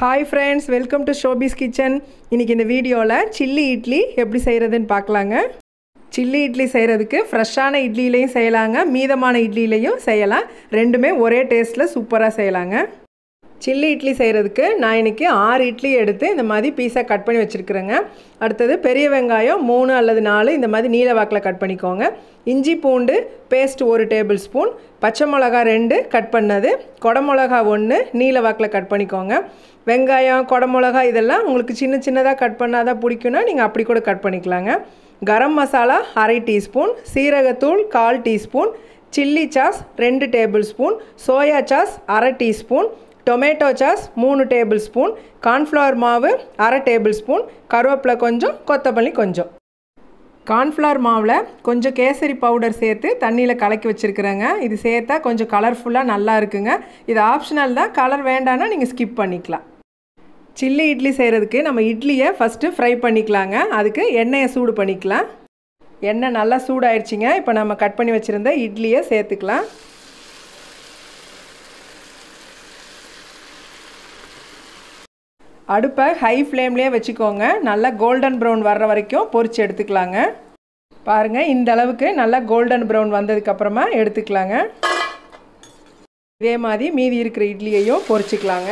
hi friends welcome to Shobi's kitchen இன்றைக்கி இந்த வீடியோவில் சில்லி இட்லி எப்படி செய்கிறதுன்னு பார்க்கலாங்க சில்லி இட்லி செய்கிறதுக்கு ஃப்ரெஷ்ஷான இட்லிலையும் செய்யலாங்க மீதமான இட்லிலையும் செய்யலாம் ரெண்டுமே ஒரே டேஸ்ட்டில் சூப்பராக செய்யலாங்க சில்லி இட்லி செய்கிறதுக்கு நான் இன்றைக்கி ஆறு இட்லி எடுத்து இந்த மாதிரி பீஸாக கட் பண்ணி வச்சுருக்குறேங்க அடுத்தது பெரிய வெங்காயம் மூணு அல்லது நாலு இந்த மாதிரி நீல வாக்கில் கட் பண்ணிக்கோங்க இஞ்சி பூண்டு பேஸ்ட் ஒரு டேபிள் ஸ்பூன் பச்சை மிளகா ரெண்டு கட் பண்ணது குடமிளகா ஒன்று நீல வாக்கில் கட் பண்ணிக்கோங்க வெங்காயம் குடமிளகா இதெல்லாம் உங்களுக்கு சின்ன சின்னதாக கட் பண்ணால் தான் பிடிக்குன்னா நீங்கள் அப்படி கூட கட் பண்ணிக்கலாங்க கரம் மசாலா அரை டீஸ்பூன் சீரகத்தூள் கால் டீஸ்பூன் சில்லி சாஸ் ரெண்டு டேபிள் ஸ்பூன் சோயா சாஸ் அரை டீஸ்பூன் டொமேட்டோ சாஸ் மூணு டேபிள் ஸ்பூன் கார்ன்ஃப்ளவர் மாவு அரை டேபிள் ஸ்பூன் கருவேப்பிலை கொஞ்சம் கொத்தமல்லி கொஞ்சம் கார்ன்ஃப்ளவர் மாவில் கொஞ்சம் கேசரி பவுடர் சேர்த்து தண்ணியில் கலக்கி வச்சுருக்குறேங்க இது சேர்த்தா கொஞ்சம் கலர்ஃபுல்லாக நல்லா இருக்குங்க இது ஆப்ஷனல் தான் கலர் வேண்டான்னா நீங்கள் ஸ்கிப் பண்ணிக்கலாம் சில்லி இட்லி செய்கிறதுக்கு நம்ம இட்லியை ஃபஸ்ட்டு ஃப்ரை பண்ணிக்கலாங்க அதுக்கு எண்ணெயை சூடு பண்ணிக்கலாம் எண்ணெய் நல்லா சூடாயிடுச்சிங்க இப்போ நம்ம கட் பண்ணி வச்சுருந்த இட்லியை சேர்த்துக்கலாம் அடுப்பை ஹை ஃப்ளேம்லேயே வச்சுக்கோங்க நல்லா கோல்டன் ப்ரௌன் வர்ற வரைக்கும் பொரிச்சு எடுத்துக்கலாங்க பாருங்கள் இந்த அளவுக்கு நல்லா கோல்டன் ப்ரௌன் வந்ததுக்கப்புறமா எடுத்துக்கலாங்க இதே மாதிரி மீதி இருக்கிற இட்லியையும் பொரிச்சிக்கலாங்க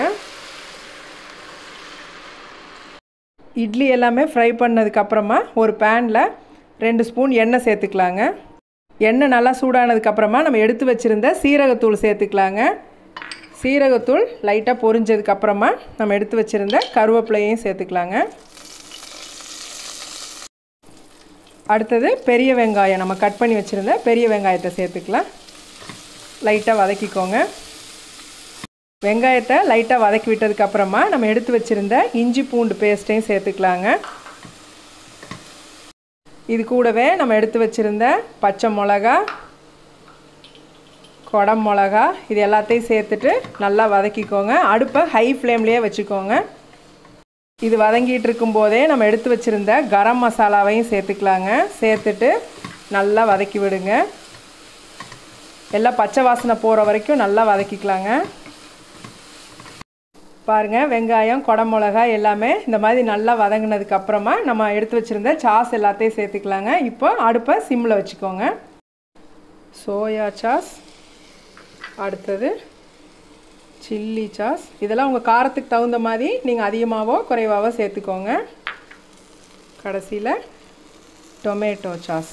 இட்லி எல்லாமே ஃப்ரை பண்ணதுக்கப்புறமா ஒரு பேனில் ரெண்டு ஸ்பூன் எண்ணெய் சேர்த்துக்கலாங்க எண்ணெய் நல்லா சூடானதுக்கப்புறமா நம்ம எடுத்து வச்சுருந்த சீரகத்தூள் சேர்த்துக்கலாங்க சீரகத்தூள் லைட்டாக பொரிஞ்சதுக்கப்புறமா நம்ம எடுத்து வச்சுருந்த கருவேப்பிலையும் சேர்த்துக்கலாங்க அடுத்தது பெரிய வெங்காயம் நம்ம கட் பண்ணி வச்சுருந்த பெரிய வெங்காயத்தை சேர்த்துக்கலாம் லைட்டாக வதக்கிக்கோங்க வெங்காயத்தை லைட்டாக வதக்கி விட்டதுக்கப்புறமா நம்ம எடுத்து வச்சுருந்த இஞ்சி பூண்டு பேஸ்ட்டையும் சேர்த்துக்கலாங்க இது கூடவே நம்ம எடுத்து வச்சுருந்த பச்சை மிளகா குடம் மிளகா இது எல்லாத்தையும் சேர்த்துட்டு நல்லா வதக்கிக்கோங்க அடுப்பை ஹை ஃப்ளேம்லேயே வச்சுக்கோங்க இது வதங்கிட்டு இருக்கும்போதே நம்ம எடுத்து வச்சுருந்த கரம் மசாலாவையும் சேர்த்துக்கலாங்க சேர்த்துட்டு நல்லா வதக்கி விடுங்க எல்லாம் பச்சை வாசனை போகிற வரைக்கும் நல்லா வதக்கிக்கலாங்க பாருங்கள் வெங்காயம் குடமிளகா எல்லாமே இந்த மாதிரி நல்லா வதங்கினதுக்கு அப்புறமா நம்ம எடுத்து வச்சுருந்த சாஸ் எல்லாத்தையும் சேர்த்துக்கலாங்க இப்போ அடுப்பை சிம்மில் வச்சுக்கோங்க சோயா சாஸ் அடுத்தது சில்லி சாஸ் இதெல்லாம் உங்கள் காரத்துக்கு தகுந்த மாதிரி நீங்கள் அதிகமாகவோ குறைவாகவோ சேர்த்துக்கோங்க கடைசியில் டொமேட்டோ சாஸ்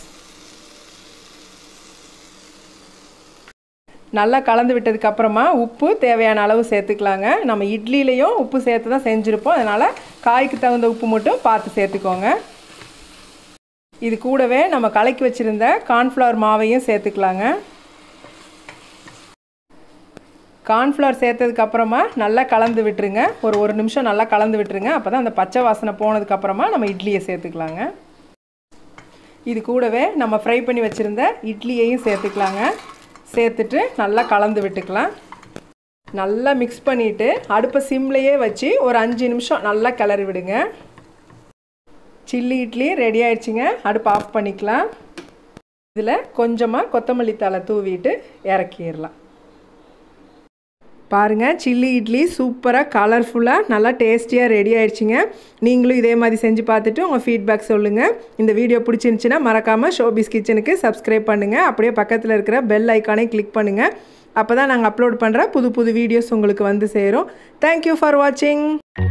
நல்லா கலந்து விட்டதுக்கப்புறமா உப்பு தேவையான அளவு சேர்த்துக்கலாங்க நம்ம இட்லிலையும் உப்பு சேர்த்து தான் செஞ்சுருப்போம் அதனால் காய்க்கு தகுந்த உப்பு மட்டும் பார்த்து சேர்த்துக்கோங்க இது கூடவே நம்ம கலக்கி வச்சுருந்த கார்ன்ஃப்ளவர் மாவையும் சேர்த்துக்கலாங்க கார்ன்ஃப்ளவர் சேர்த்ததுக்கப்புறமா நல்லா கலந்து விட்டுருங்க ஒரு ஒரு நிமிஷம் நல்லா கலந்து விட்டுருங்க அப்போ தான் அந்த பச்சை வாசனை போனதுக்கப்புறமா நம்ம இட்லியை சேர்த்துக்கலாங்க இது கூடவே நம்ம ஃப்ரை பண்ணி வச்சுருந்த இட்லியையும் சேர்த்துக்கலாங்க சேர்த்துட்டு நல்லா கலந்து விட்டுக்கலாம் நல்லா மிக்ஸ் பண்ணிவிட்டு அடுப்பை சிம்லேயே வச்சு ஒரு அஞ்சு நிமிஷம் நல்லா கிளறி விடுங்க சில்லி இட்லி ரெடி ஆயிடுச்சுங்க அடுப்பு ஆஃப் பண்ணிக்கலாம் இதில் கொஞ்சமாக கொத்தமல்லி தலை தூவிட்டு இறக்கிடலாம் பாருங்கள் சில்லி இட்லி சூப்பராக கலர்ஃபுல்லாக நல்லா டேஸ்டியாக ரெடி ஆயிடுச்சுங்க நீங்களும் இதே மாதிரி செஞ்சு பார்த்துட்டு உங்கள் ஃபீட்பேக் சொல்லுங்கள் இந்த வீடியோ பிடிச்சிருந்துச்சின்னா மறக்காமல் ஷோபிஸ் கிச்சனுக்கு சப்ஸ்கிரைப் பண்ணுங்கள் அப்படியே பக்கத்தில் இருக்கிற பெல் ஐக்கானே கிளிக் பண்ணுங்கள் அப்போ தான் நாங்கள் அப்லோட் பண்ணுற புது புது வீடியோஸ் உங்களுக்கு வந்து சேரும் தேங்க்யூ ஃபார் வாட்சிங்